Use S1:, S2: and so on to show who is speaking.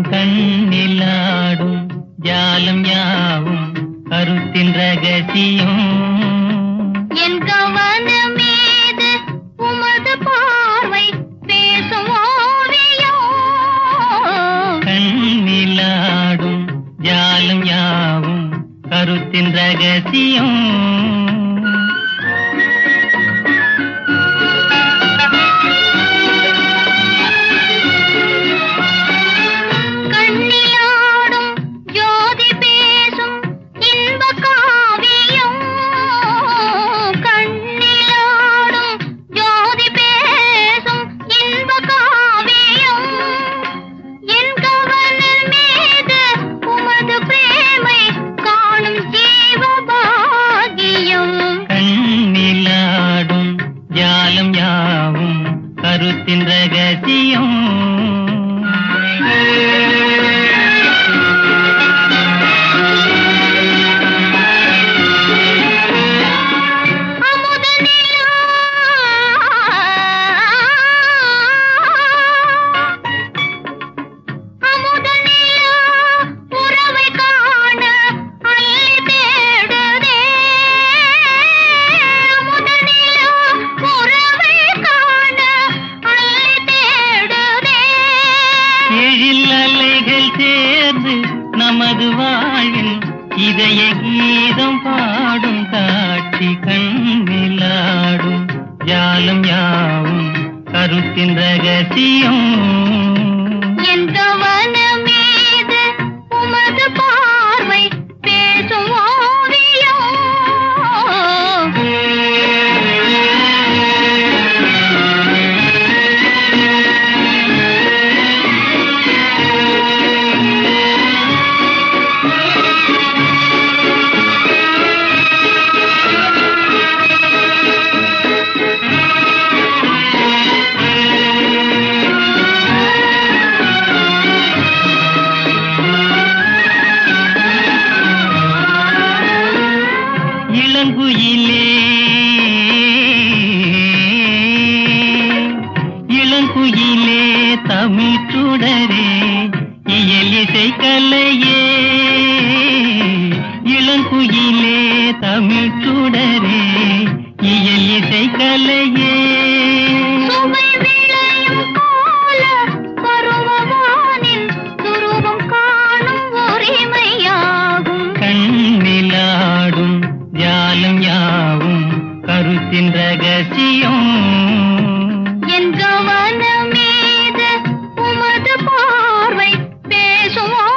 S1: கண்ணிலாடும் ஜாலம் யாவும் கருத்தின் ரகசியம்
S2: என் கவனமீது உமது பார்வை பேசும் ஓவியம்
S1: கண்ணிலாடும் ஜாலம் யாவும் கருத்தின் ரகசியம்
S2: கண்ணிலாடும் ஜோதி பேசும் இன்ப காவியம் கண்ணிலாடும் ஜோதி பேசும் இன்ப காவியம் என் கவனம் மீது உமது பிரேமை காணும் ஜீவபாகியம்
S1: கண்ணிலாடும் ஜாலம் யாவும் கருத்தின் ரகசியம்
S2: அமுத நிலா அமுத நிலா உறவை காண அள்ளி தேடுதே அமுத நிலா உறவை காண அள்ளி தேடுதே
S1: எழில் அலைகள் சேர்ந்து நமது வாழ்வில் இதய கீதம் பாடும் காட்சி கண்ணிலாடும் ஜாலம் யாவும் கருத்தின் ரகசியம்
S2: என் கவனமீது உமது பார்வை பேசும் ஓவியம்
S1: இளங்குயிலே இளங்குயிலே தமிழ் சுடரே இயல் இசை கலையே இளங்குயிலே தமிழ் சுடரே இயல் இசை கலையே
S2: சுவை விளையும் கால பருவவானின் துருவம் காணும் உரிமையாகும்
S1: கண்ணிலாடும் ஜாலம் யாவும் கருத்தின் ரகசியம்
S2: என் கவனமீது உமது பார்வை பேசும்